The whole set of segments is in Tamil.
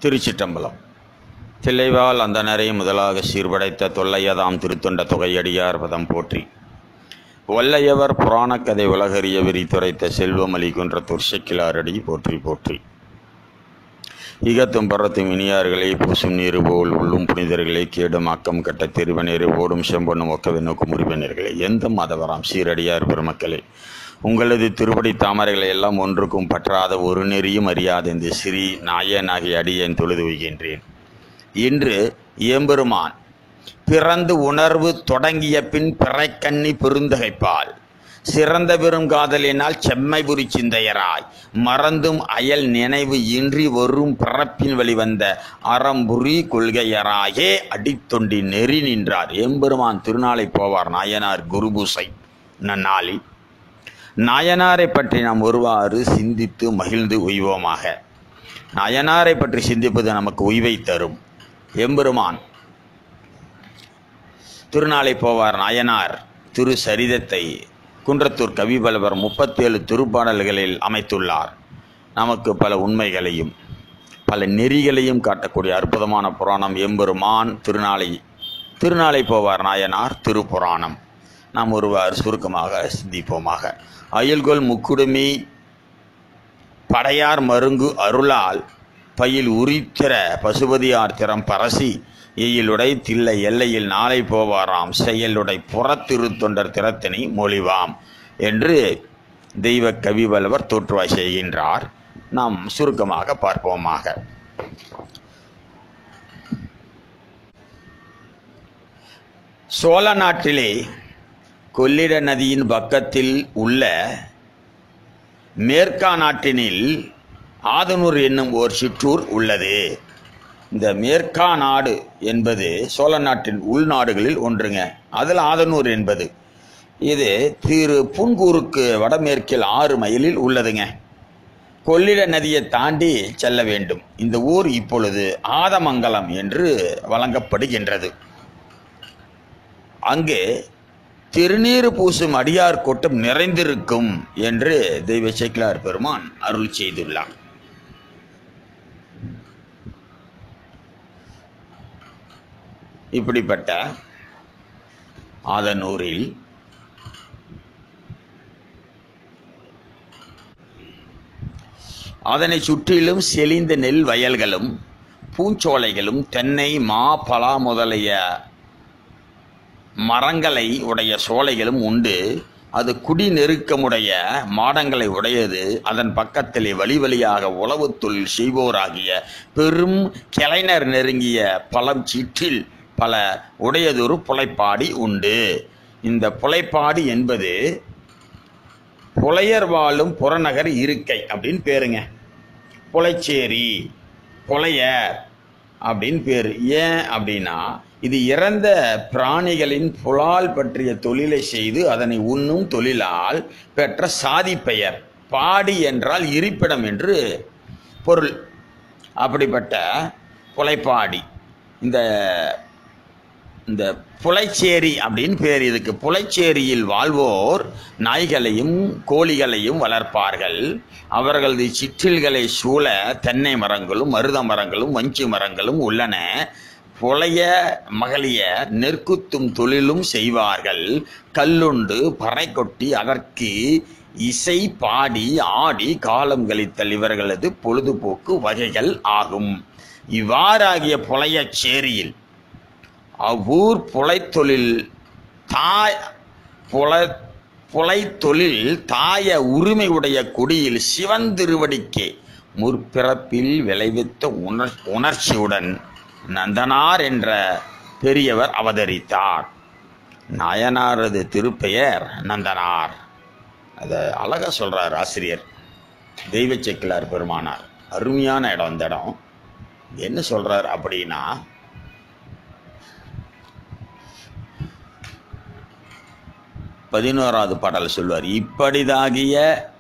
திருச்சிற்றம்பலம் தில்லைவால் அந்த நரை முதலாக சீர்படைத்த தொல்லையதாம் திருத்தொண்ட தொகையடியார் பதம் போற்றி வல்லையவர் புராணக்கதை உலகறிய விரித்துரைத்த செல்வமலி குன்றத்தூர் செக்கிலாரடி போற்றி போற்றி இகத்தும் பரத்தும் இனியார்களே பூசும் நீரு போல் உள்ளும் புனிதர்களே கேடும் அக்கம் கட்ட திருவநீர் ஓடும் செம்பொன்னும் ஒக்கவை நோக்கும் உறுப்பினர்களே எந்த மதவராம் சீரடியார் பெருமக்களே உங்களது திருப்படி தாமரைகளை எல்லாம் ஒன்றுக்கும் பற்றாத ஒரு நெறியும் அறியாத இந்த சிறி நாயனாகிய அடியேன் தொழுது வைக்கின்றேன் இன்று எம்பெருமான் பிறந்து உணர்வு தொடங்கிய பின் பிறைக்கண்ணி பெருந்தகைப்பால் சிறந்த பெரும் காதலினால் செம்மைபுரி சிந்தையராய் மறந்தும் அயல் நினைவு இன்றி வரும் பிறப்பின் வழிவந்த அறம்புரி கொள்கையராயே அடித்தொண்டி நெறி நின்றார் எம்பெருமான் திருநாளை போவார் நாயனார் குருபூசை நன்னாளில் நாயனாரை பற்றி நாம் ஒருவாறு சிந்தித்து மகிழ்ந்து உய்வோமாக நாயனாரை பற்றி சிந்திப்பது நமக்கு உய்வை தரும் எம்பெருமான் திருநாளை போவார் நாயனார் திரு சரிதத்தை குன்றத்தூர் கவிபலவர் முப்பத்தேழு திருப்பாடல்களில் அமைத்துள்ளார் நமக்கு பல உண்மைகளையும் பல நெறிகளையும் காட்டக்கூடிய அற்புதமான புராணம் எம்பெருமான் திருநாளை திருநாளை போவார் நாயனார் திருப்புராணம் நாம் ஒருவாறு சுருக்கமாக சிந்திப்போமாக அயல்கொள் முக்குடுமி படையார் மருங்கு அருளால் பயில் உரித்திர பசுபதியார் திறம் பரசி எயிலுடை தில்லை எல்லையில் நாளை போவாராம் செயலுடை புறத்திருத்தொண்டர் திறத்தினை மொழிவாம் என்று தெய்வ கவிவல்லவர் தோற்றுவாய் செய்கின்றார் நாம் சுருக்கமாக பார்ப்போமாக சோழ நாட்டிலே கொள்ளிட நதியின் பக்கத்தில் உள்ள மேற்கா நாட்டினில் ஆதனூர் என்னும் ஓர் சிற்றூர் உள்ளது இந்த மேற்கா நாடு என்பது சோழ நாட்டின் உள்நாடுகளில் ஒன்றுங்க அதில் ஆதனூர் என்பது இது திரு புன்கூருக்கு வடமேற்கில் ஆறு மைலில் உள்ளதுங்க கொள்ளிட நதியை தாண்டி செல்ல வேண்டும் இந்த ஊர் இப்பொழுது ஆதமங்கலம் என்று வழங்கப்படுகின்றது அங்கு திருநீறு பூசும் அடியார் கூட்டம் நிறைந்திருக்கும் என்று தெய்வ சேக்கிலார் பெருமான் அருள் செய்துள்ளார் இப்படிப்பட்ட ஆதனூரில் அதனை சுற்றிலும் செழிந்த நெல் வயல்களும் பூஞ்சோலைகளும் தென்னை மா பலா முதலிய மரங்களை உடைய சோலைகளும் உண்டு அது குடி நெருக்கமுடைய மாடங்களை உடையது அதன் பக்கத்திலே வழி வழியாக உளவு தொழில் செய்வோராகிய பெரும் கிளைஞர் நெருங்கிய பழம் சீற்றில் பல உடையதொரு புலைப்பாடி உண்டு இந்த புலைப்பாடி என்பது புலையர் வாழும் புறநகர் இருக்கை அப்படின்னு பேருங்க புலைச்சேரி புலையர் அப்படின்னு பேர் ஏன் அப்படின்னா இது இறந்த பிராணிகளின் புலால் பற்றிய தொழிலை செய்து அதனை உண்ணும் தொழிலால் பெற்ற சாதி பெயர் பாடி என்றால் இருப்பிடம் என்று பொருள் அப்படிப்பட்ட புலைப்பாடி இந்த இந்த புலைச்சேரி அப்படின்னு பேர் இதுக்கு புலைச்சேரியில் வாழ்வோர் நாய்களையும் கோழிகளையும் வளர்ப்பார்கள் அவர்களது சிற்றில்களை சூழ தென்னை மரங்களும் மருத மரங்களும் வஞ்சி மரங்களும் உள்ளன புலைய மகளிய நெற்குத்தும் தொழிலும் செய்வார்கள் கல்லுண்டு பறை கொட்டி அதற்கு இசை பாடி ஆடி காலம் கழித்தல் இவர்களது பொழுதுபோக்கு வகைகள் ஆகும் இவ்வாறாகிய புலையச்சேரியில் அவ்வூர் புலைத்தொழில் தாய் புல புலைத்தொழில் தாய உரிமை உடைய குடியில் சிவன் திருவடிக்கே முற்பிறப்பில் விளைவித்த உணர் உணர்ச்சியுடன் நந்தனார் என்ற பெரியவர் அவதரித்தார் நாயனாரது திருப்பெயர் நந்தனார் அதை அழகாக சொல்கிறார் ஆசிரியர் தெய்வ செக்கிலார் பெருமானார் அருமையான இடம் இந்த இடம் என்ன சொல்கிறார் அப்படின்னா பதினோராவது பாடல் சொல்வார் இப்படிதாகிய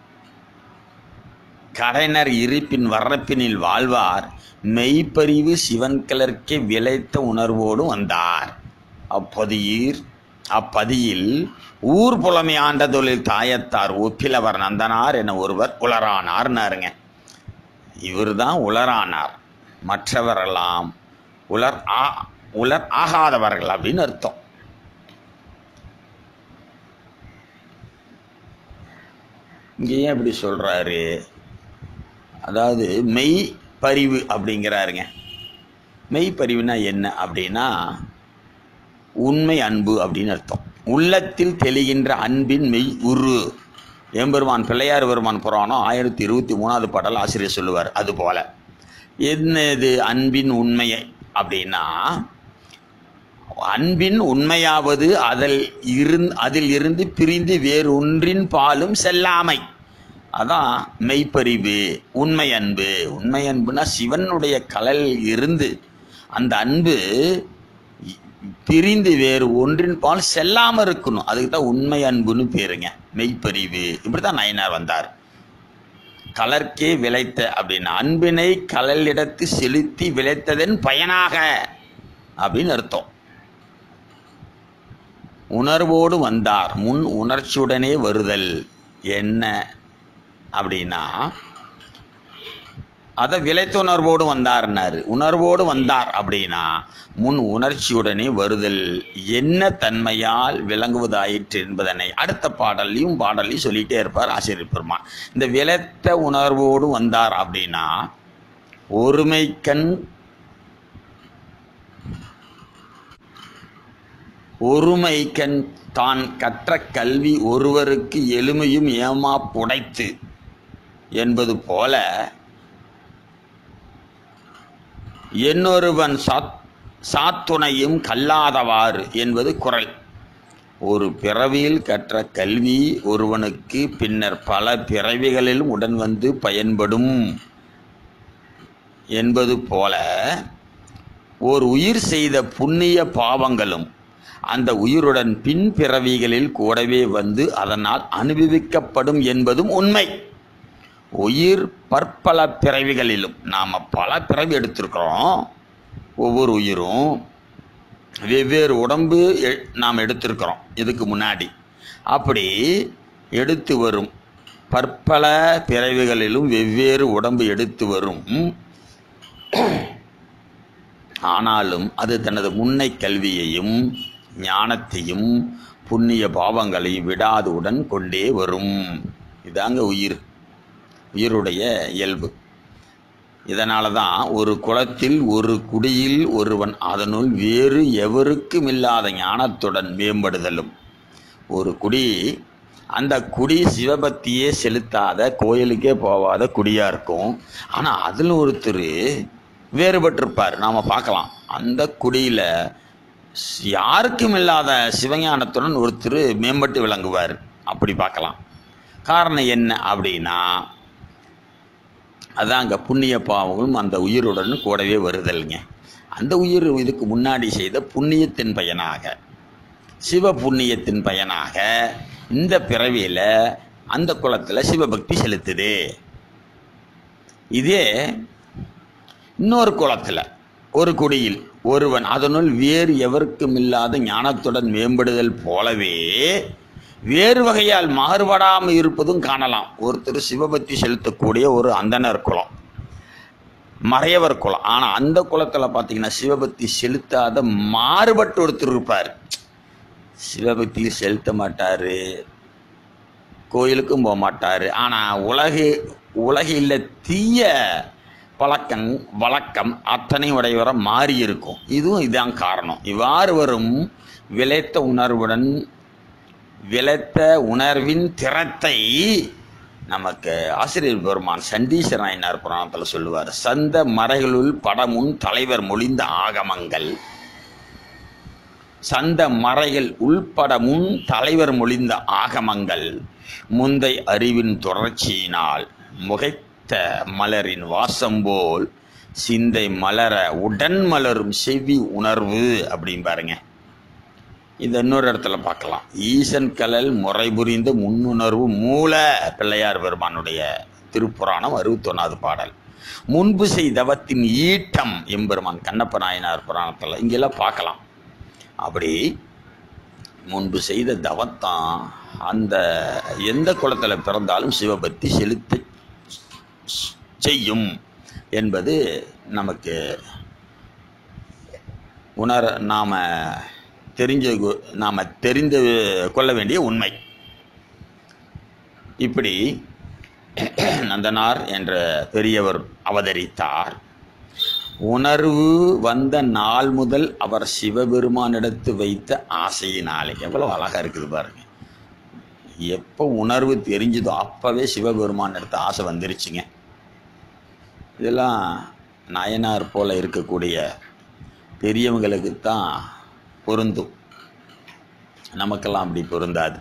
கடைனர் இருப்பின் வரப்பினில் வாழ்வார் மெய்ப்பறிவு சிவன் கிளர்க்கே விளைத்த உணர்வோடு வந்தார் அப்பதியீர் அப்பதியில் ஊர் புலமை ஆண்ட தொழில் தாயத்தார் ஒப்பிலவர் நந்தனார் என ஒருவர் உளரானார்னாருங்க இவர் தான் உளரானார் மற்றவரெல்லாம் உலர் ஆ உலர் ஆகாதவர்கள் அப்படின்னு அர்த்தம் இங்கே ஏன் இப்படி சொல்கிறாரு அதாவது மெய் பரிவு அப்படிங்கிறாருங்க மெய் பரிவுனா என்ன அப்படின்னா உண்மை அன்பு அப்படின்னு அர்த்தம் உள்ளத்தில் தெளிகின்ற அன்பின் மெய் உரு எம்பெருமான் பிள்ளையார் பெருமான் புராணம் ஆயிரத்தி இருபத்தி மூணாவது பாடல் ஆசிரியர் சொல்லுவார் அது போல என்ன இது அன்பின் உண்மையை அப்படின்னா அன்பின் உண்மையாவது அதில் இருந் அதில் இருந்து பிரிந்து வேறு ஒன்றின் பாலும் செல்லாமை அதான் மெய்ப்பறிவு உண்மை அன்பு உண்மை அன்புனா சிவனுடைய கலல் இருந்து அந்த அன்பு பிரிந்து வேறு ஒன்றின் பால் செல்லாமல் இருக்கணும் அதுக்கு தான் உண்மை அன்புன்னு பேருங்க மெய்ப்பறிவு இப்படி தான் நயனார் வந்தார் கலர்க்கே விளைத்த அப்படின்னா அன்பினை கலலிடத்து செலுத்தி விளைத்ததன் பயனாக அப்படின்னு அர்த்தம் உணர்வோடு வந்தார் முன் உணர்ச்சியுடனே வருதல் என்ன அப்படின்னா அதை விளைத்த உணர்வோடு வந்தார்னாரு உணர்வோடு வந்தார் அப்படின்னா முன் உணர்ச்சியுடனே வருதல் என்ன தன்மையால் விளங்குவதாயிற்று என்பதனை அடுத்த பாடல்லையும் பாடலையும் சொல்லிட்டே இருப்பார் ஆசிரியர் பெருமான் இந்த விளைத்த உணர்வோடு வந்தார் அப்படின்னா ஒருமைக்கண் ஒருமைக்கண் தான் கற்ற கல்வி ஒருவருக்கு எளிமையும் ஏமா புடைத்து என்பது போல என்னொருவன் சாத் சாத்துணையும் கல்லாதவாறு என்பது குரல் ஒரு பிறவியில் கற்ற கல்வி ஒருவனுக்கு பின்னர் பல பிறவிகளிலும் உடன் வந்து பயன்படும் என்பது போல ஓர் உயிர் செய்த புண்ணிய பாவங்களும் அந்த உயிருடன் பின் பிறவிகளில் கூடவே வந்து அதனால் அனுபவிக்கப்படும் என்பதும் உண்மை உயிர் பற்பல பிறவிகளிலும் நாம் பல பிறவி எடுத்திருக்கிறோம் ஒவ்வொரு உயிரும் வெவ்வேறு உடம்பு எ- நாம் எடுத்திருக்கிறோம் இதுக்கு முன்னாடி அப்படி எடுத்து வரும் பற்பல பிறவிகளிலும் வெவ்வேறு உடம்பு எடுத்து வரும் ஆனாலும் அது தனது முன்னை கல்வியையும் ஞானத்தையும் புண்ணிய பாவங்களையும் விடாதுடன் கொண்டே வரும் இதாங்க உயிர் உயிருடைய இயல்பு இதனால தான் ஒரு குலத்தில் ஒரு குடியில் ஒருவன் அதனுள் வேறு எவருக்கும் இல்லாத ஞானத்துடன் மேம்படுதலும் ஒரு குடி அந்த குடி சிவபக்தியே செலுத்தாத கோயிலுக்கே போகாத குடியாக இருக்கும் ஆனால் அதில் ஒருத்தர் வேறுபட்டிருப்பார் நாம் பார்க்கலாம் அந்த குடியில் யாருக்கும் இல்லாத சிவஞானத்துடன் ஒருத்தர் மேம்பட்டு விளங்குவார் அப்படி பார்க்கலாம் காரணம் என்ன அப்படின்னா அதான் அங்கே புண்ணிய பாவங்களும் அந்த உயிருடன் கூடவே வருதல்ங்க அந்த உயிர் இதுக்கு முன்னாடி செய்த புண்ணியத்தின் பயனாக சிவ புண்ணியத்தின் பயனாக இந்த பிறவியில் அந்த குலத்தில் சிவபக்தி செலுத்துது இதே இன்னொரு குலத்தில் ஒரு குடியில் ஒருவன் அதனுள் வேறு எவருக்கும் இல்லாத ஞானத்துடன் மேம்படுதல் போலவே வேறு வகையால் மாறுபடாமல் இருப்பதும் காணலாம் ஒருத்தர் சிவபக்தி செலுத்தக்கூடிய ஒரு அந்தனர் குலம் மறையவர் குலம் ஆனால் அந்த குலத்தில் பார்த்தீங்கன்னா சிவபக்தி செலுத்தாத மாறுபட்டு ஒருத்தர் இருப்பார் சிவபக்தி செலுத்த மாட்டார் கோயிலுக்கும் போக மாட்டார் ஆனால் உலகு உலகில் தீய பழக்கம் வழக்கம் அத்தனை உடையவரை மாறி இருக்கும் இதுவும் இதான் காரணம் இவ்வாறு வரும் விளைத்த உணர்வுடன் விளைத்த உணர்வின் திறத்தை நமக்கு ஆசிரியர் பெருமான் சண்டீச நாயனார் புராணத்தில் சொல்லுவார் சந்த மறைகளுள் படமுன் தலைவர் மொழிந்த ஆகமங்கள் சந்த மறைகள் உள்பட முன் தலைவர் மொழிந்த ஆகமங்கள் முந்தை அறிவின் தொடர்ச்சியினால் முகைத்த மலரின் வாசம் போல் சிந்தை மலர உடன் மலரும் செவி உணர்வு அப்படின்னு பாருங்க இது இன்னொரு இடத்துல பார்க்கலாம் ஈசன் கலல் முறை புரிந்த முன்னுணர்வு மூல பிள்ளையார் பெருமானுடைய திருப்புராணம் அறுபத்தொன்னாவது பாடல் முன்பு செய்தவத்தின் ஈட்டம் எம்பெருமான் கண்ணப்ப நாயனார் புராணத்தில் இங்கெல்லாம் பார்க்கலாம் அப்படி முன்பு செய்த தவத்தான் அந்த எந்த குலத்தில் பிறந்தாலும் சிவபக்தி செலுத்த செய்யும் என்பது நமக்கு உணர நாம் தெரிஞ்சு நாம் தெரிந்து கொள்ள வேண்டிய உண்மை இப்படி நந்தனார் என்ற பெரியவர் அவதரித்தார் உணர்வு வந்த நாள் முதல் அவர் சிவபெருமானிடத்து வைத்த ஆசையினாலே எவ்வளோ அழகாக இருக்குது பாருங்க எப்போ உணர்வு தெரிஞ்சதோ அப்போவே சிவபெருமான் எடுத்த ஆசை வந்துருச்சுங்க இதெல்லாம் நாயனார் போல இருக்கக்கூடிய பெரியவங்களுக்கு தான் பொருந்தும் நமக்கெல்லாம் அப்படி பொருந்தாது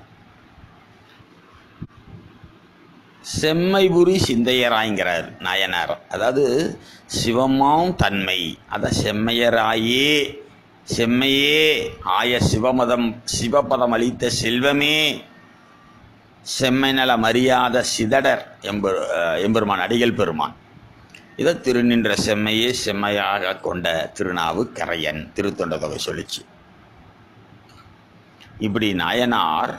செம்மைபுரி சிந்தையராய்ங்கிறார் நாயனார் அதாவது சிவமாம் தன்மை அத செம்மையராயே செம்மையே ஆய சிவமதம் சிவபதம் அளித்த செல்வமே செம்மை நல மரியாத சிதடர் எம்பெ எம்பெருமான் அடிகள் பெருமான் இதை திருநின்ற செம்மையே செம்மையாக கொண்ட திருநாவு கரையன் திருத்தொண்ட தொகை சொல்லிச்சு இப்படி நாயனார்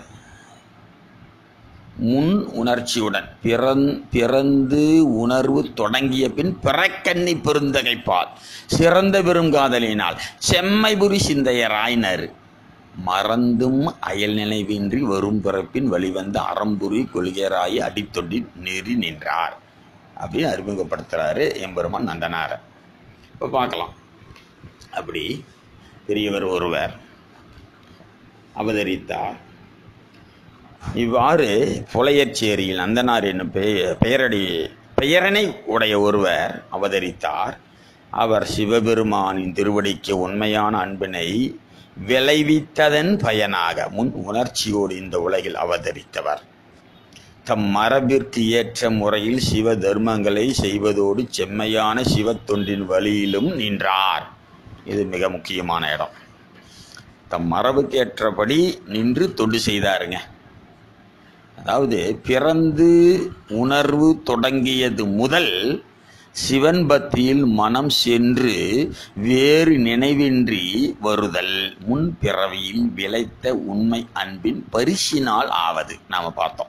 முன் உணர்ச்சியுடன் பிறந் பிறந்து உணர்வு தொடங்கிய பின் பிறக்கண்ணி பெருந்தகைப்பால் சிறந்த பெருங்காதலினால் செம்மைபுரி சிந்தையராயினர் மறந்தும் அயல் நினைவின்றி வரும் பிறப்பின் வழிவந்த அறம்புரி கொள்கையராயி அடித்தொண்டி நெறி நின்றார் அப்படின்னு அறிமுகப்படுத்துகிறாரு எம்பெருமான் நந்தனார் இப்போ பார்க்கலாம் அப்படி பெரியவர் ஒருவர் அவதரித்தார் இவ்வாறு புலையச்சேரியில் நந்தனார் என்னும் பெய- பெயரடி பெயரனை உடைய ஒருவர் அவதரித்தார் அவர் சிவபெருமானின் திருவடிக்கு உண்மையான அன்பினை விளைவித்ததன் பயனாக முன் உணர்ச்சியோடு இந்த உலகில் அவதரித்தவர் தம் மரபிற்கு ஏற்ற முறையில் சிவ தர்மங்களை செய்வதோடு செம்மையான சிவத்தொண்டின் வழியிலும் நின்றார் இது மிக முக்கியமான இடம் தம் மரபுக்கு ஏற்றபடி நின்று தொண்டு செய்தாருங்க அதாவது பிறந்து உணர்வு தொடங்கியது முதல் சிவன் பக்தியில் மனம் சென்று வேறு நினைவின்றி வருதல் முன் பிறவியில் விளைத்த உண்மை அன்பின் பரிசினால் ஆவது நாம பார்த்தோம்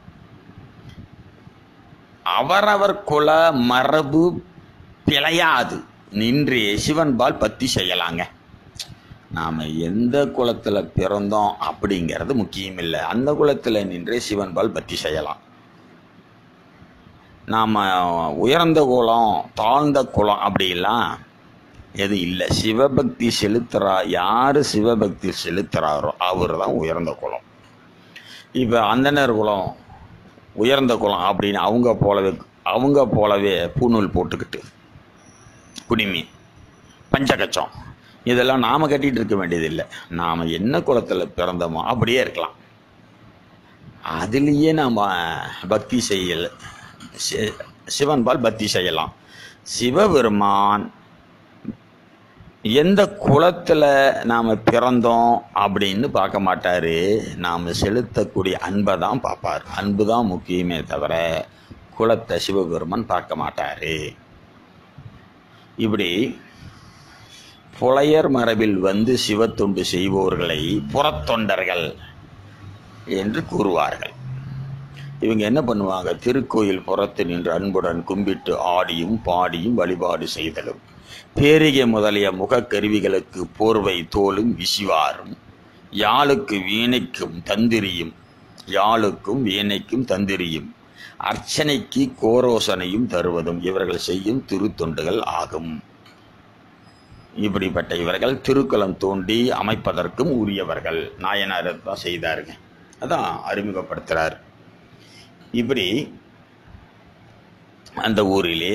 அவரவர் குல மரபு பிழையாது நின்றே சிவன்பால் பத்தி செய்யலாங்க நாம் எந்த குலத்தில் பிறந்தோம் அப்படிங்கிறது முக்கியம் இல்லை அந்த குலத்தில் நின்றே சிவன்பால் பத்தி செய்யலாம் நாம் உயர்ந்த குலம் தாழ்ந்த குலம் அப்படிலாம் எது இல்லை சிவபக்தி செலுத்துறா யார் சிவபக்தி செலுத்துறாரோ அவர் தான் உயர்ந்த குலம் இப்போ அந்தனர் குலம் உயர்ந்த குலம் அப்படின்னு அவங்க போலவே அவங்க போலவே பூநூல் போட்டுக்கிட்டு குடிமி பஞ்சகச்சம் இதெல்லாம் நாம் கட்டிகிட்டு இருக்க வேண்டியதில்லை நாம் என்ன குலத்தில் பிறந்தோமோ அப்படியே இருக்கலாம் அதுலேயே நாம் பக்தி செய்யல சி- சிவன்பால் பக்தி செய்யலாம் சிவபெருமான் எந்த குலத்தில் நாம் பிறந்தோம் அப்படின்னு பார்க்க மாட்டார் நாம் செலுத்தக்கூடிய அன்பை தான் பார்ப்பார் அன்பு தான் முக்கியமே தவிர குலத்தை சிவபெருமான் பார்க்க மாட்டார் இப்படி புலையர் மரபில் வந்து சிவத்தொண்டு செய்வோர்களை புறத்தொண்டர்கள் என்று கூறுவார்கள் இவங்க என்ன பண்ணுவாங்க திருக்கோயில் புறத்து நின்று அன்புடன் கும்பிட்டு ஆடியும் பாடியும் வழிபாடு செய்தலும் பேரிகை முதலிய முகக்கருவிகளுக்கு போர்வை தோலும் விசிவாரும் யாழுக்கு வீணைக்கும் தந்திரியும் யாழுக்கும் வீணைக்கும் தந்திரியும் அர்ச்சனைக்கு கோரோசனையும் தருவதும் இவர்கள் செய்யும் திருத்தொண்டுகள் ஆகும் இப்படிப்பட்ட இவர்கள் திருக்குளம் தோண்டி அமைப்பதற்கும் உரியவர்கள் நாயனார் தான் செய்தாருங்க அதான் அறிமுகப்படுத்துகிறார் இப்படி அந்த ஊரிலே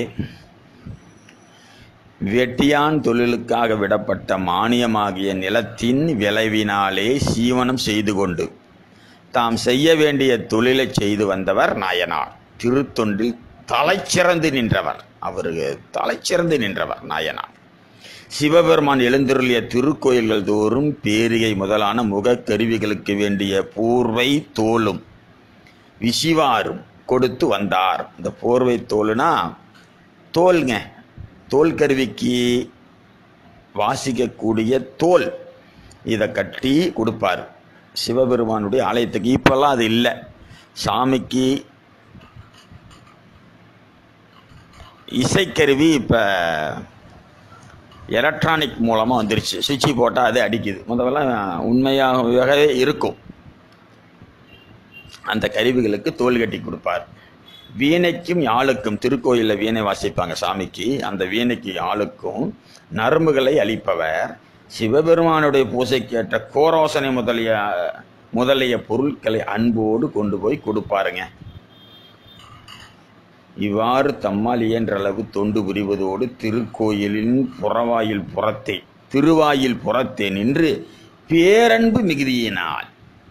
வெட்டியான் தொழிலுக்காக விடப்பட்ட மானியமாகிய நிலத்தின் விளைவினாலே சீவனம் செய்து கொண்டு தாம் செய்ய வேண்டிய தொழிலை செய்து வந்தவர் நாயனார் திருத்தொண்டில் தலைச்சிறந்து நின்றவர் அவருக்கு தலைச்சிறந்து நின்றவர் நாயனார் சிவபெருமான் எழுந்தருளிய திருக்கோயில்கள் தோறும் பேரிகை முதலான முகக்கருவிகளுக்கு வேண்டிய பூர்வை தோலும் விசிவாரும் கொடுத்து வந்தார் இந்த போர்வை தோலுனா தோல்ங்க தோல் கருவிக்கு வாசிக்கக்கூடிய தோல் இதை கட்டி கொடுப்பார் சிவபெருமானுடைய ஆலயத்துக்கு இப்போல்லாம் அது இல்லை சாமிக்கு இசைக்கருவி இப்போ எலக்ட்ரானிக் மூலமாக வந்துருச்சு சுவிட்சு போட்டால் அது அடிக்குது முதல்ல உண்மையாகவே இருக்கும் அந்த கருவிகளுக்கு தோல் கட்டி கொடுப்பார் வீணைக்கும் யாழுக்கும் திருக்கோயிலில் வீணை வாசிப்பாங்க சாமிக்கு அந்த வீணைக்கு யாழுக்கும் நரம்புகளை அளிப்பவர் சிவபெருமானுடைய பூசைக்கு ஏற்ற கோரோசனை முதலிய முதலிய பொருட்களை அன்போடு கொண்டு போய் கொடுப்பாருங்க இவ்வாறு தம்மால் இயன்ற அளவு தொண்டு புரிவதோடு திருக்கோயிலின் புறவாயில் புறத்தே திருவாயில் புறத்தே நின்று பேரன்பு மிகுதியினால்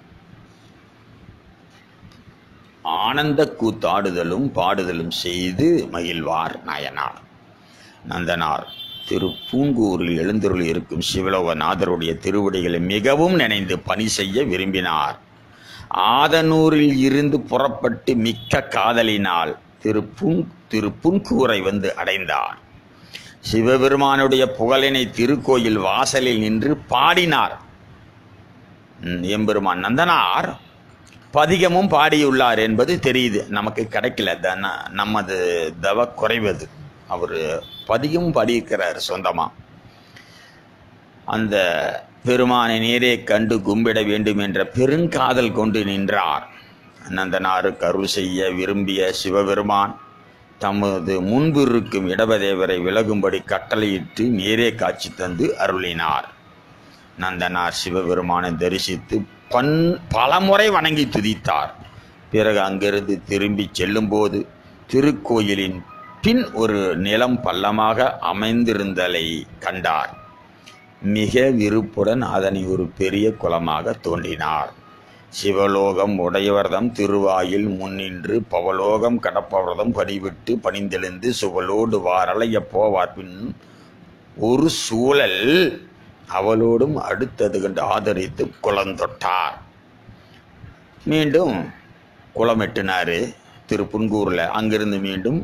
ஆனந்த கூத்தாடுதலும் பாடுதலும் செய்து மகிழ்வார் நாயனார் நந்தனார் திரு பூங்கூரில் எழுந்தருள் இருக்கும் சிவலோகநாதருடைய திருவடிகளை மிகவும் நினைந்து பணி செய்ய விரும்பினார் ஆதனூரில் இருந்து புறப்பட்டு மிக்க காதலினால் திரு புங் திரு புன்கூரை வந்து அடைந்தார் சிவபெருமானுடைய புகழினை திருக்கோயில் வாசலில் நின்று பாடினார் ம், எம்பெருமான் நந்தனார் பதிகமும் பாடியுள்ளார் என்பது தெரியுது நமக்கு கிடைக்கல தன நமது தவ குறைவது அவர் பதிகமும் பாடியிருக்கிறார் சொந்தமாக அந்த பெருமானை நேரே கண்டு கும்பிட வேண்டும் என்ற பெருங்காதல் கொண்டு நின்றார் நந்தனாருக்கு அருள் செய்ய விரும்பிய சிவபெருமான் தமது முன்பு இருக்கும் இடபதேவரை விலகும்படி கட்டளையிட்டு நேரே காட்சி தந்து அருளினார் நந்தனார் சிவபெருமானை தரிசித்து பன் பலமுறை வணங்கி துதித்தார் பிறகு அங்கிருந்து திரும்பி செல்லும்போது திருக்கோயிலின் பின் ஒரு நிலம் பள்ளமாக அமைந்திருந்தலை கண்டார் மிக விருப்புடன் அதனை ஒரு பெரிய குளமாக தோன்றினார் சிவலோகம் உடையவர்தம் திருவாயில் முன்னின்று பவலோகம் கடப்பவர்தம் பணிவிட்டு பணிந்தெழுந்து சுவலோடு வாரலைய போவார் பின் ஒரு சூழல் அவளோடும் அடுத்தது கண்டு ஆதரித்து குளந்தொட்டார் மீண்டும் குளம் எட்டினாரு திரு புன்கூரில் அங்கிருந்து மீண்டும்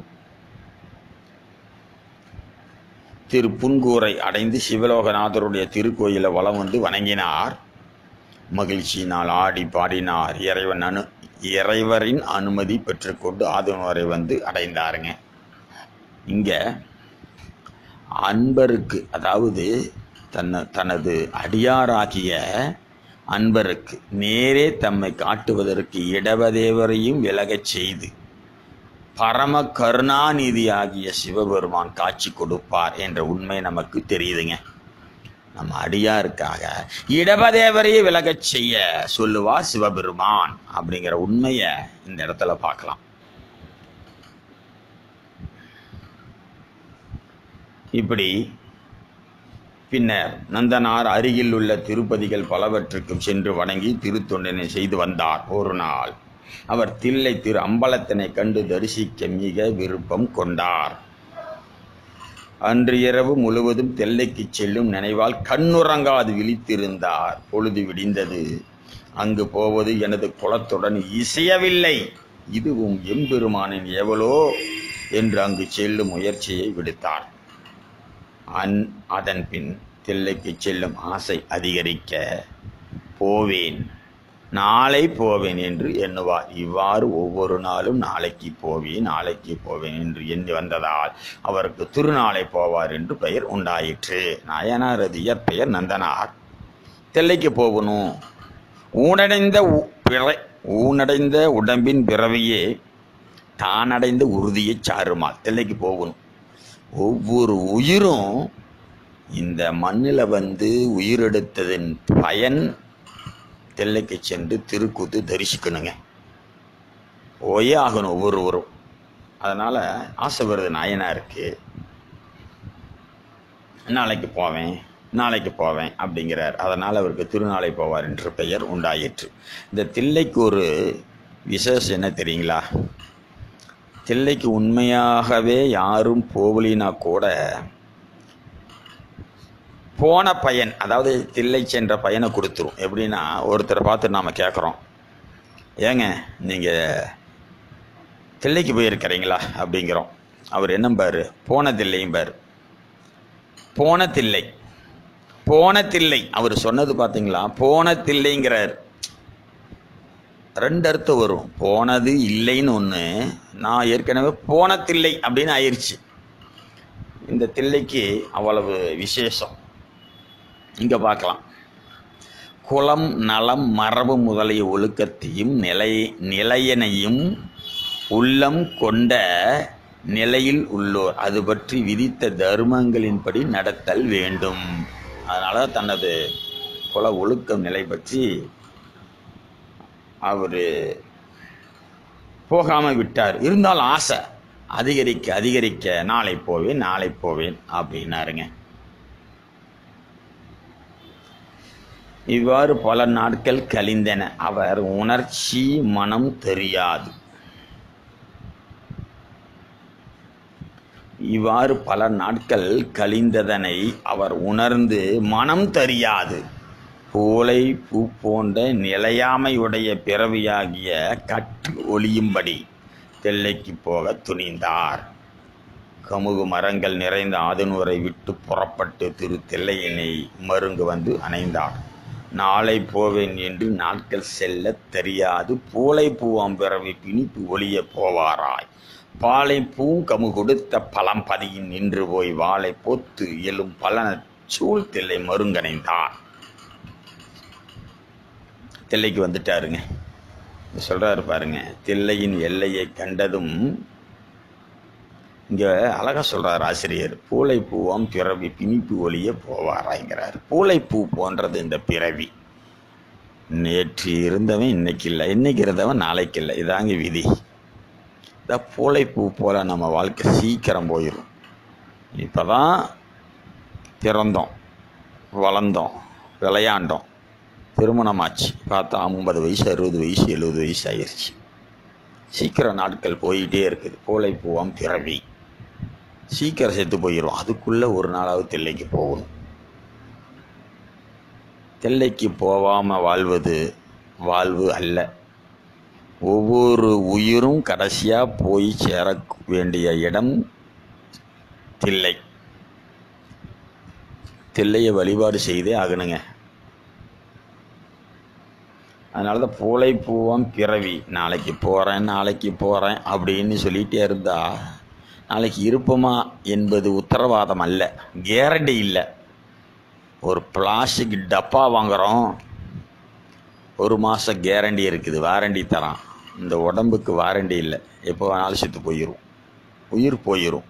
திரு புன்கூரை அடைந்து சிவலோகநாதருடைய திருக்கோயிலை வலம் வந்து வணங்கினார் மகிழ்ச்சியினால் ஆடி பாடினார் இறைவன் அனு இறைவரின் அனுமதி பெற்றுக்கொண்டு ஆதனவரை வந்து அடைந்தாருங்க இங்கே அன்பருக்கு அதாவது தன்ன தனது அடியாராகிய அன்பருக்கு நேரே தம்மை காட்டுவதற்கு இடவதேவரையும் விலகச் செய்து பரம கருணாநிதியாகிய சிவபெருமான் காட்சி கொடுப்பார் என்ற உண்மை நமக்கு தெரியுதுங்க நம்ம அடியாருக்காக இடபதேவரையே விலகச் செய்ய சொல்லுவார் சிவபெருமான் அப்படிங்கிற உண்மையை இந்த இடத்துல பார்க்கலாம் இப்படி பின்னர் நந்தனார் அருகில் உள்ள திருப்பதிகள் பலவற்றுக்கும் சென்று வணங்கி திருத்தொண்டனை செய்து வந்தார் ஒரு நாள் அவர் தில்லை திரு அம்பலத்தினை கண்டு தரிசிக்க மிக விருப்பம் கொண்டார் அன்று இரவு முழுவதும் தெல்லைக்கு செல்லும் நினைவால் கண்ணுறங்காது விழித்திருந்தார் பொழுது விடிந்தது அங்கு போவது எனது குலத்துடன் இசையவில்லை இதுவும் எம்பெருமானின் எவளோ என்று அங்கு செல்லும் முயற்சியை விடுத்தார் அன் அதன் பின் தில்லைக்கு செல்லும் ஆசை அதிகரிக்க போவேன் நாளை போவேன் என்று எண்ணுவார் இவ்வாறு ஒவ்வொரு நாளும் நாளைக்கு போவேன் நாளைக்கு போவேன் என்று எண்ணி வந்ததால் அவருக்கு திருநாளை போவார் என்று பெயர் உண்டாயிற்று நாயனாரது இயற்பெயர் நந்தனார் தெல்லைக்கு போகணும் ஊனடைந்த உ- பிற ஊனடைந்த உடம்பின் பிறவியே தானடைந்த உறுதியைச் சாருமால் தெல்லைக்கு போகணும் ஒவ்வொரு உயிரும் இந்த மண்ணில் வந்து உயிரெடுத்ததின் பயன் தெல்லைக்கு சென்று திருக்கூத்து தரிசிக்கணுங்க போயே ஆகணும் ஒவ்வொருவரும் அதனால் ஆசை வருது நாயனாருக்கு நாளைக்கு போவேன் நாளைக்கு போவேன் அப்படிங்கிறார் அதனால் அவருக்கு திருநாளை போவார் என்ற பெயர் உண்டாயிற்று இந்த தில்லைக்கு ஒரு விசேஷம் என்ன தெரியுங்களா தில்லைக்கு உண்மையாகவே யாரும் போகலினா கூட போன பையன் அதாவது தில்லை சென்ற பையனை கொடுத்துரும் எப்படின்னா ஒருத்தரை பார்த்து நாம் கேட்குறோம் ஏங்க நீங்கள் தில்லைக்கு போயிருக்கிறீங்களா அப்படிங்கிறோம் அவர் என்னம்பாரு போன தில்லையும்பார் போன தில்லை போன தில்லை அவர் சொன்னது பார்த்தீங்களா போன தில்லைங்கிறார் ரெண்டு அர்த்தம் வரும் போனது இல்லைன்னு ஒன்று நான் ஏற்கனவே போனதில்லை அப்படின்னு ஆயிடுச்சு இந்த தில்லைக்கு அவ்வளவு விசேஷம் இங்கே பார்க்கலாம் குலம் நலம் மரபு முதலிய ஒழுக்கத்தையும் நிலை நிலையனையும் உள்ளம் கொண்ட நிலையில் உள்ளோர் அது பற்றி விதித்த தர்மங்களின்படி நடத்தல் வேண்டும் அதனால தனது குல ஒழுக்கம் நிலை பற்றி அவர் போகாமல் விட்டார் இருந்தாலும் ஆசை அதிகரிக்க அதிகரிக்க நாளை போவேன் நாளை போவேன் அப்படின்னாருங்க இவ்வாறு பல நாட்கள் கழிந்தன அவர் உணர்ச்சி மனம் தெரியாது இவ்வாறு பல நாட்கள் கழிந்ததனை அவர் உணர்ந்து மனம் தெரியாது பூலை பூ போன்ற நிலையாமையுடைய பிறவியாகிய கற்று ஒளியும்படி தெல்லைக்கு போக துணிந்தார் கமுகு மரங்கள் நிறைந்த ஆதனூரை விட்டு புறப்பட்டு திரு தெல்லையினை மருங்கு வந்து அணைந்தார் நாளை போவேன் என்று நாட்கள் செல்ல தெரியாது பூளை பூவாம் பிறவி பிணிப்பு ஒளிய போவாராய் பாலை பூ கமு கொடுத்த பழம் பதியின் நின்று போய் வாளை பொத்து எழும் பலன சூழ் தில்லை மருங்கணைந்தார் தில்லைக்கு வந்துட்டாருங்க சொல்றாரு பாருங்க தில்லையின் எல்லையை கண்டதும் இங்க அழகா சொல்றார் ஆசிரியர் பூளை பூவாம் பிறவி பிணிப்பு ஒளிய போவாராய்ங்கிறார் பூளை பூ போன்றது இந்த பிறவி நேற்று இருந்தவன் இன்னைக்கு இல்லை இன்னைக்கு இருந்தவன் நாளைக்கு இல்லை இதாங்க விதி இந்த பூளை பூ போல நம்ம வாழ்க்கை சீக்கிரம் போயிடும் இப்போதான் பிறந்தோம் வளர்ந்தோம் விளையாண்டோம் திருமணமாச்சு பார்த்தா ஐம்பது வயசு அறுபது வயசு எழுபது வயசு ஆயிடுச்சு சீக்கிரம் நாட்கள் போயிட்டே இருக்குது பூளை பூவாம் பிறவி சீக்கிரம் செத்து போயிடும் அதுக்குள்ளே ஒரு நாளாவது தில்லைக்கு போகணும் தில்லைக்கு போகாமல் வாழ்வது வாழ்வு அல்ல ஒவ்வொரு உயிரும் கடைசியாக போய் சேர வேண்டிய இடம் தில்லை தில்லையை வழிபாடு செய்தே ஆகணுங்க அதனால தான் பூளை பூவாம் பிறவி நாளைக்கு போகிறேன் நாளைக்கு போகிறேன் அப்படின்னு சொல்லிகிட்டே இருந்தா நாளைக்கு இருப்போமா என்பது உத்தரவாதம் அல்ல கேரண்டி இல்லை ஒரு பிளாஸ்டிக் டப்பா வாங்குகிறோம் ஒரு மாதம் கேரண்டி இருக்குது வாரண்டி தரான் இந்த உடம்புக்கு வாரண்டி இல்லை எப்போ வேணாலும் செத்து போயிடும் உயிர் போயிடும்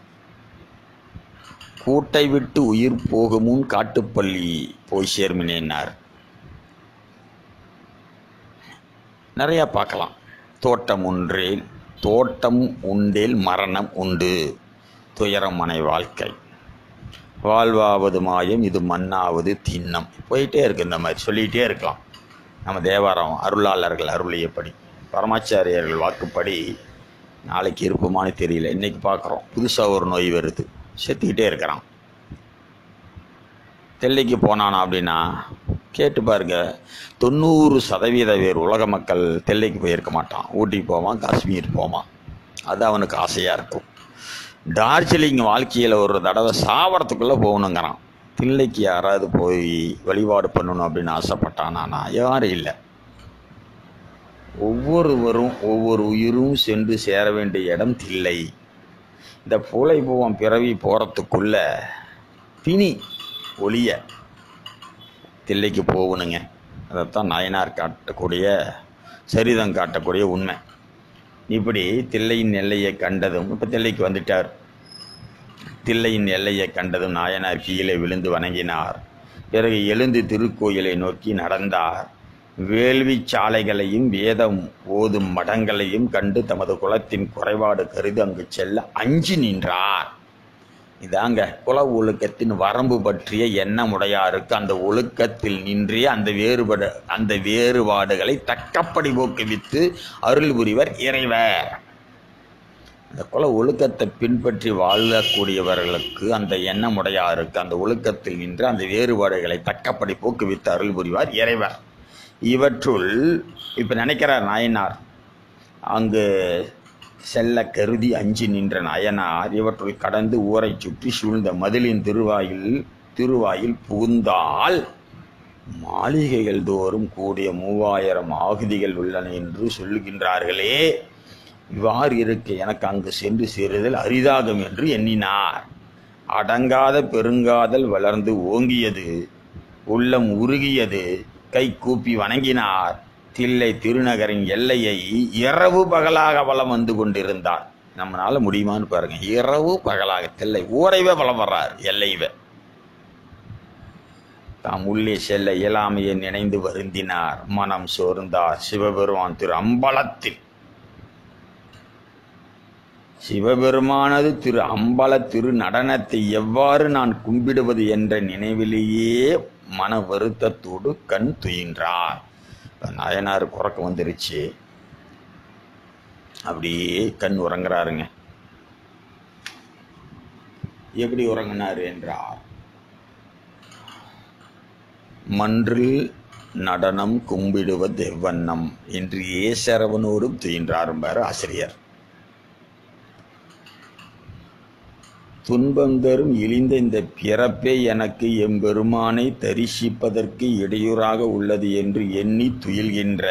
கூட்டை விட்டு உயிர் போகுமுன் காட்டுப்பள்ளி போய் சேர்மினேன்னார் நிறையா பார்க்கலாம் தோட்டம் ஒன்றேல் தோட்டம் உண்டேல் மரணம் உண்டு துயரமனை வாழ்க்கை வாழ்வாவது மாயம் இது மண்ணாவது திண்ணம் போயிட்டே இருக்கு இந்த மாதிரி சொல்லிகிட்டே இருக்கலாம் நம்ம தேவாரம் அருளாளர்கள் அருளியபடி பரமாச்சாரியர்கள் வாக்குப்படி நாளைக்கு இருப்போமான்னு தெரியல இன்றைக்கி பார்க்குறோம் புதுசாக ஒரு நோய் வருது செத்துக்கிட்டே இருக்கிறான் தெல்லைக்கு போனானா அப்படின்னா கேட்டு பாருங்க தொண்ணூறு சதவீத பேர் உலக மக்கள் தெல்லைக்கு போயிருக்க மாட்டான் ஊட்டி போவான் காஷ்மீர் போவான் அது அவனுக்கு ஆசையாக இருக்கும் டார்ஜிலிங் வாழ்க்கையில் ஒரு தடவை சாவரத்துக்குள்ளே போகணுங்கிறான் தில்லைக்கு யாராவது போய் வழிபாடு பண்ணணும் அப்படின்னு ஆசைப்பட்டானா யாரும் இல்லை ஒவ்வொருவரும் ஒவ்வொரு உயிரும் சென்று சேர வேண்டிய இடம் தில்லை இந்த பூளை பூவம் பிறவி போகிறதுக்குள்ள பிணி ஒளிய தில்லைக்கு போகணுங்க அதைத்தான் நாயனார் காட்டக்கூடிய சரிதம் காட்டக்கூடிய உண்மை இப்படி தில்லையின் எல்லையை கண்டதும் இப்போ தில்லைக்கு வந்துட்டார் தில்லையின் எல்லையை கண்டதும் நாயனார் கீழே விழுந்து வணங்கினார் பிறகு எழுந்து திருக்கோயிலை நோக்கி நடந்தார் வேள்வி சாலைகளையும் வேதம் ஓதும் மடங்களையும் கண்டு தமது குலத்தின் குறைபாடு கருதி அங்கு செல்ல அஞ்சி நின்றார் இதாங்க குல ஒழுக்கத்தின் வரம்பு பற்றிய எண்ணமுடையாருக்கு அந்த ஒழுக்கத்தில் நின்றே அந்த வேறுபட அந்த வேறுபாடுகளை தக்கப்படி போக்குவித்து அருள் புரிவர் இறைவர் அந்த குல ஒழுக்கத்தை பின்பற்றி வாழக்கூடியவர்களுக்கு அந்த எண்ணமுடையாருக்கு அந்த ஒழுக்கத்தில் நின்று அந்த வேறுபாடுகளை தக்கப்படி போக்குவித்து அருள் புரிவார் இறைவர் இவற்றுள் இப்போ நினைக்கிறார் நாயனார் அங்கு செல்ல கருதி அஞ்சி நின்ற நயனார் இவற்றுள் கடந்து ஊரை சுற்றி சூழ்ந்த மதிலின் திருவாயில் திருவாயில் புகுந்தால் மாளிகைகள் தோறும் கூடிய மூவாயிரம் ஆகுதிகள் உள்ளன என்று சொல்லுகின்றார்களே இவ்வாறு இருக்க எனக்கு அங்கு சென்று சேருதல் அரிதாகும் என்று எண்ணினார் அடங்காத பெருங்காதல் வளர்ந்து ஓங்கியது உள்ளம் உருகியது கை கூப்பி வணங்கினார் தில்லை திருநகரின் எல்லையை இரவு பகலாக வலம் வந்து கொண்டிருந்தார் நம்மளால முடியுமான்னு பாருங்க இரவு பகலாக தில்லை ஊரைவே வலம் வர்றார் எல்லைவே தாம் உள்ளே செல்ல இயலாமையை நினைந்து வருந்தினார் மனம் சோர்ந்தார் சிவபெருமான் திரு அம்பலத்தில் சிவபெருமானது திரு அம்பல திரு நடனத்தை எவ்வாறு நான் கும்பிடுவது என்ற நினைவிலேயே மன வருத்தத்தோடு கண் துயின்றார் நாயனார் குறக்க வந்துருச்சு அப்படியே கண் உறங்குறாருங்க எப்படி உறங்கினார் என்றார் மன்றில் நடனம் கும்பிடுவது எவ்வண்ணம் என்று ஏசரவனோடும் துயின்றாரும்பார் ஆசிரியர் துன்பம் தரும் இழிந்த இந்த பிறப்பே எனக்கு எம்பெருமானை தரிசிப்பதற்கு இடையூறாக உள்ளது என்று எண்ணி துயில்கின்ற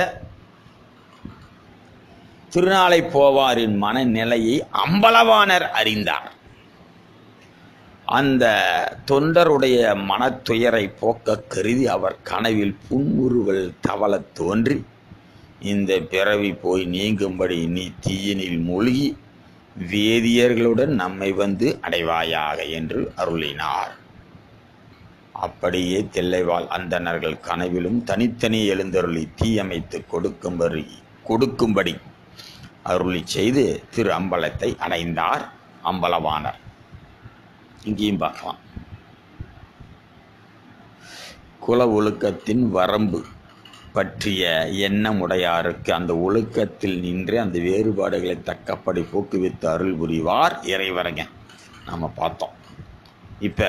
திருநாளை போவாரின் மனநிலையை அம்பலவாணர் அறிந்தார் அந்த தொண்டருடைய மனத்துயரை போக்க கருதி அவர் கனவில் புன்முறுவல் தவளத் தோன்றி இந்த பிறவி போய் நீங்கும்படி நீ தீயினில் மூழ்கி வேதியர்களுடன் நம்மை வந்து அடைவாயாக என்று அருளினார் அப்படியே தில்லைவாழ் அந்தணர்கள் கனவிலும் தனித்தனி எழுந்தருளி தீயமைத்து கொடுக்கும்படி கொடுக்கும்படி அருளி செய்து திரு அம்பலத்தை அடைந்தார் அம்பலவாணர் இங்கேயும் பார்க்கலாம் குல ஒழுக்கத்தின் வரம்பு பற்றிய எண்ணமுடையாருக்கு அந்த ஒழுக்கத்தில் நின்று அந்த வேறுபாடுகளை தக்கப்படி போக்குவித்து அருள் புரிவார் இறைவரங்க நாம் பார்த்தோம் இப்போ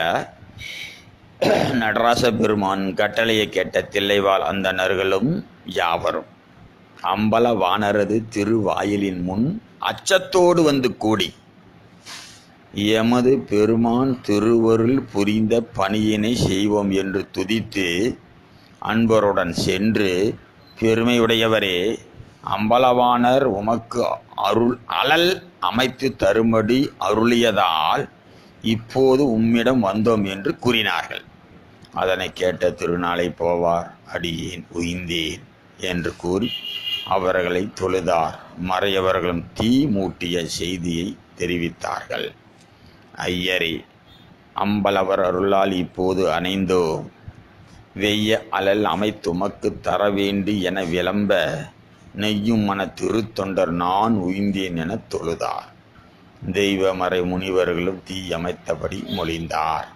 நடராச பெருமான் கட்டளையை கேட்ட தில்லைவாழ் அந்தணர்களும் யாவரும் அம்பல வானரது திருவாயிலின் முன் அச்சத்தோடு வந்து கூடி எமது பெருமான் திருவருள் புரிந்த பணியினை செய்வோம் என்று துதித்து அன்பருடன் சென்று பெருமையுடையவரே அம்பலவாணர் உமக்கு அருள் அலல் அமைத்து தரும்படி அருளியதால் இப்போது உம்மிடம் வந்தோம் என்று கூறினார்கள் அதனை கேட்ட திருநாளை போவார் அடியேன் உய்ந்தேன் என்று கூறி அவர்களை தொழுதார் மறையவர்களும் தீ மூட்டிய செய்தியை தெரிவித்தார்கள் ஐயரே அம்பலவர் அருளால் இப்போது அணைந்தோம் வெய்ய அலல் அமைத்துமக்கு தர வேண்டி என விளம்ப நெய்யும் மன திருத்தொண்டர் நான் உய்ந்தேன் என தொழுதார் தெய்வமறை முனிவர்களும் தீ அமைத்தபடி மொழிந்தார்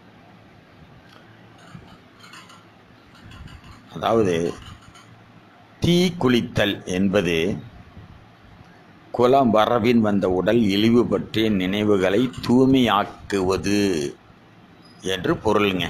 அதாவது தீ குளித்தல் என்பது குலம் வரவின் வந்த உடல் இழிவு பற்றிய நினைவுகளை தூய்மையாக்குவது என்று பொருளுங்க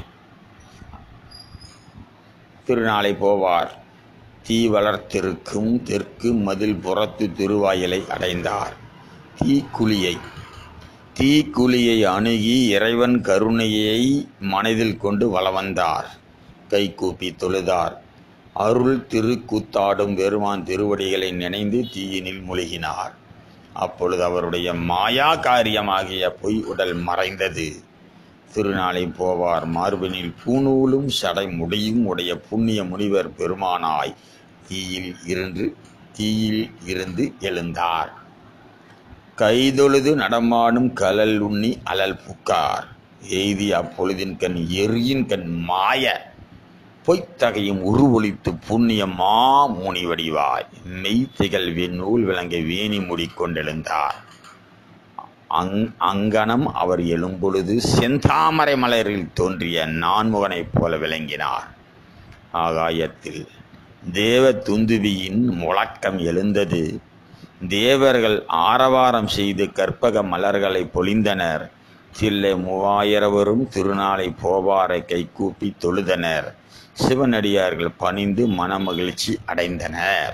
திருநாளை போவார் தீ வளர்த்திருக்கும் தெற்கு மதில் புறத்து திருவாயிலை அடைந்தார் தீக்குழியை தீக்குழியை அணுகி இறைவன் கருணையை மனதில் கொண்டு வளவந்தார் கை கூப்பி தொழுதார் அருள் திருக்கூத்தாடும் பெருமான் திருவடிகளை நினைந்து தீயினில் மூழ்கினார் அப்பொழுது அவருடைய மாயா காரியமாகிய பொய் உடல் மறைந்தது திருநாளை போவார் மார்பினில் பூநூலும் சடை முடியும் உடைய புண்ணிய முனிவர் பெருமானாய் தீயில் இருந்து தீயில் இருந்து எழுந்தார் கைதொழுது நடமாடும் கலல் உண்ணி அலல் புக்கார் எய்தி அப்பொழுதின் கண் எரியின் கண் மாய பொய்த்தகையும் உருவொழித்து புண்ணிய மா முனி வடிவாய் மெய் திகழ்வி நூல் விளங்க வேணி மூடிக்கொண்டெழுந்தார் அங் அங்கனம் அவர் எழும்பொழுது செந்தாமரை மலரில் தோன்றிய நான்முகனைப் போல விளங்கினார் ஆகாயத்தில் தேவ துந்துவியின் முழக்கம் எழுந்தது தேவர்கள் ஆரவாரம் செய்து கற்பக மலர்களை பொழிந்தனர் தில்லை மூவாயிரவரும் திருநாளை போவாரை கைகூப்பி தொழுதனர் சிவனடியார்கள் பணிந்து மனமகிழ்ச்சி அடைந்தனர்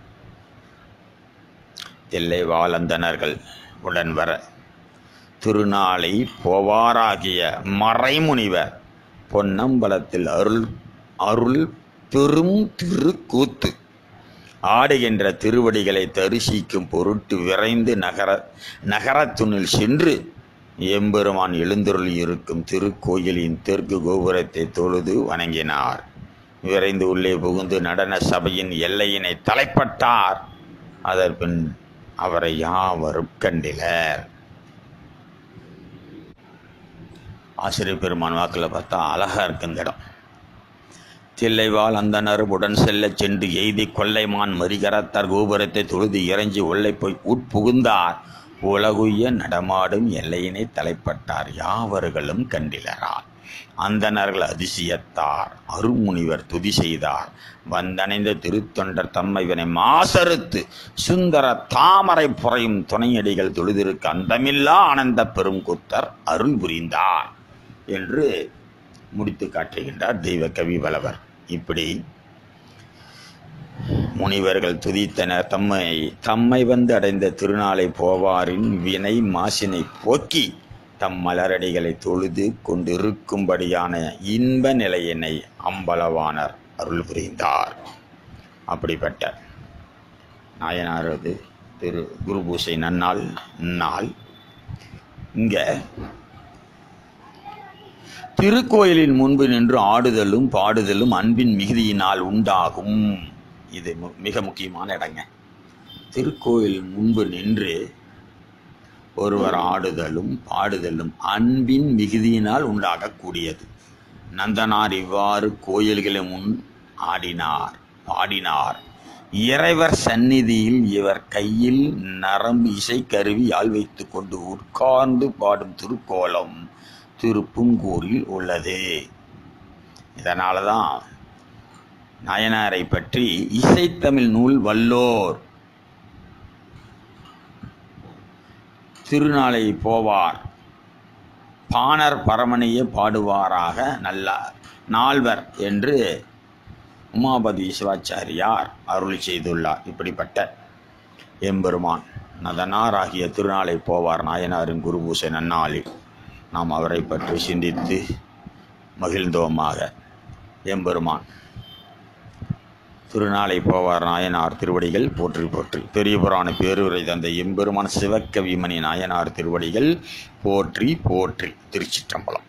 தில்லை வாழந்தனர்கள் உடன் வர திருநாளை போவாராகிய மறைமுனிவர் பொன்னம்பலத்தில் அருள் அருள் பெரும் திருக்கூத்து ஆடுகின்ற திருவடிகளை தரிசிக்கும் பொருட்டு விரைந்து நகர நகரத்துணில் சென்று எம்பெருமான் எழுந்தருளி இருக்கும் திருக்கோயிலின் தெற்கு கோபுரத்தை தொழுது வணங்கினார் விரைந்து உள்ளே புகுந்து நடன சபையின் எல்லையினை தலைப்பட்டார் அதற்பின் அவரை யாவரும் கண்டிலர் ஆசிரியர் பெருமான் வாக்கில் பார்த்தா அழகா இருக்கு இந்த இடம் தில்லைவாள் அந்தனர் உடன் செல்லச் சென்று எய்தி கொல்லைமான் மறிகரத்தார் கோபுரத்தை தொழுது இறைஞ்சி உள்ளே போய் உட்புகுந்தார் உலகுய நடமாடும் எல்லையினை தலைப்பட்டார் யாவர்களும் கண்டிலரார் அந்தணர்கள் அதிசயத்தார் அருமுனிவர் துதி செய்தார் வந்தணைந்த திருத்தொண்டர் தம்மைவனை மாசறுத்து சுந்தர தாமரை புறையும் துணையடிகள் தொழுதிருக்க அந்தமில்லா ஆனந்த பெருங்குத்தர் அருள் புரிந்தார் என்று முடித்து காட்டுகின்றார் தெய்வ கவி வளவர் இப்படி முனிவர்கள் துதித்தனர் தம்மை தம்மை வந்து அடைந்த திருநாளை போவாரின் வினை மாசினை போக்கி தம் மலரடிகளை தொழுது கொண்டிருக்கும்படியான இன்ப நிலையினை அம்பலவானர் அருள் புரிந்தார் அப்படிப்பட்ட நாயனாரது திரு குருபூசை நன்னாள் நாள் இங்கே திருக்கோயிலின் முன்பு நின்று ஆடுதலும் பாடுதலும் அன்பின் மிகுதியினால் உண்டாகும் இது மு- மிக முக்கியமான இடங்க திருக்கோயில் முன்பு நின்று ஒருவர் ஆடுதலும் பாடுதலும் அன்பின் மிகுதியினால் உண்டாகக்கூடியது நந்தனார் இவ்வாறு கோயில்களின் முன் ஆடினார் பாடினார் இறைவர் சந்நிதியில் இவர் கையில் நரம்பு இசைக்கருவி ஆள் வைத்துக் கொண்டு உட்கார்ந்து பாடும் திருக்கோலம் திருப்புங்கூரில் உள்ளது இதனால தான் நாயனாரை பற்றி இசைத்தமிழ் நூல் வல்லோர் திருநாளை போவார் பாணர் பரமனையே பாடுவாராக நல்லார் நால்வர் என்று உமாபதி சிவாச்சாரியார் அருளி செய்துள்ளார் இப்படிப்பட்ட எம்பெருமான் நதனார் ஆகிய திருநாளை போவார் நாயனாரின் குருபூசை நன்னாளில் நாம் அவரை பற்றி சிந்தித்து மகிழ்ந்தோமாக எம்பெருமான் திருநாளை போவார் நாயனார் திருவடிகள் போற்றி போற்றி பெரிய புராண பேருரை தந்த எம்பெருமான் சிவக்கவிமணி நாயனார் திருவடிகள் போற்றி போற்றி திருச்சிற்றம்பலம்